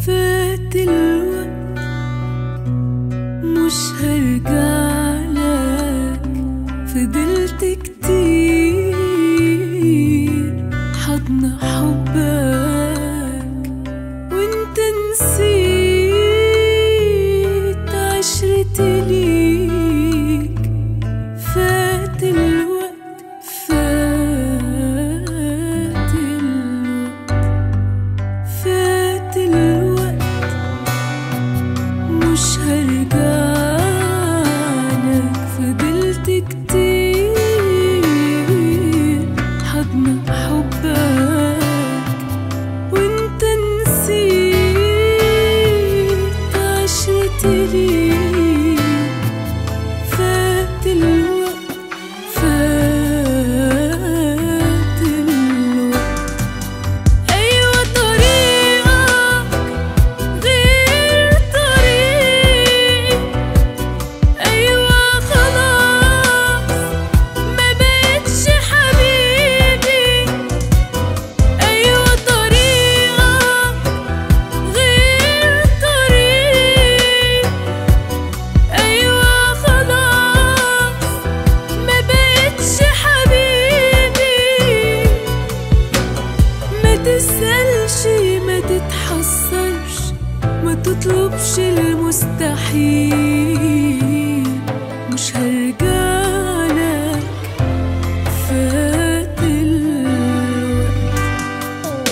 فات الوقت مش هرجعلك فضلت كتير حضن حبك وانت نسيت عشرتي ليك فات الوقت فات الوقت فات الوقت مش هرجعلك فضلت كتير حضن حبك وانت نسيت عشرتي ليك فات الوقت فات الوقت أيوة طريقك غير طريق أيوة خلاص ما بقتش حبيبي أيوة طريقك غير طريق أيوة خلاص ما بقتش حبيبي ما تسألش ما تتحسرش ما تطلبش المستحيل مش هرجعلك فات الوقت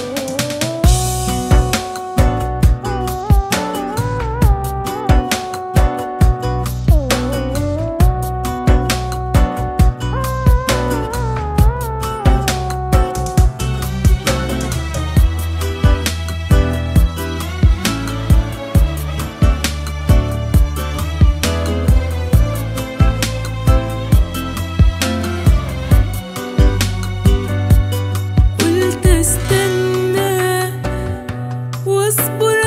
قلت استنى واصبر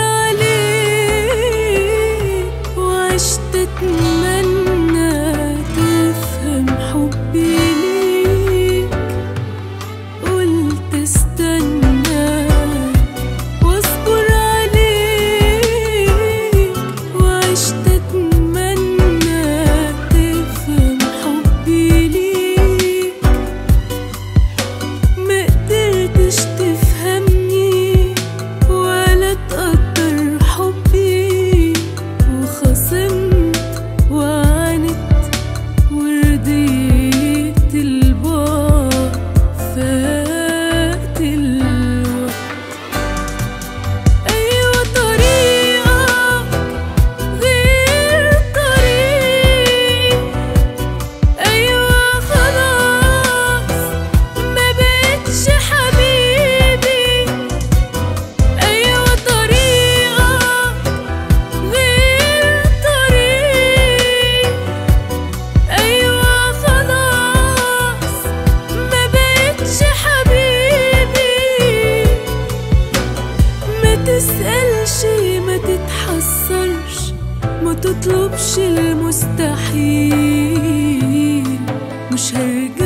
عليك وعشت اتمنى تفهم حبي ليك قلت استنى واصبر عليك وعشت اتمنى تفهم حبي ليك ما قدرتش تفهمني ولا تقدر حبي وخصمت وعاندت ورديت البعد فات الوقت أيوة طريقك غير طريق أيوة خلاص ما بقتش حبيبي أيوة طريقك غير طريق أيوة خلاص ما بقتش حبيبي ما تسألش ما تتحسرش ما تطلبش المستحيل مش هرجع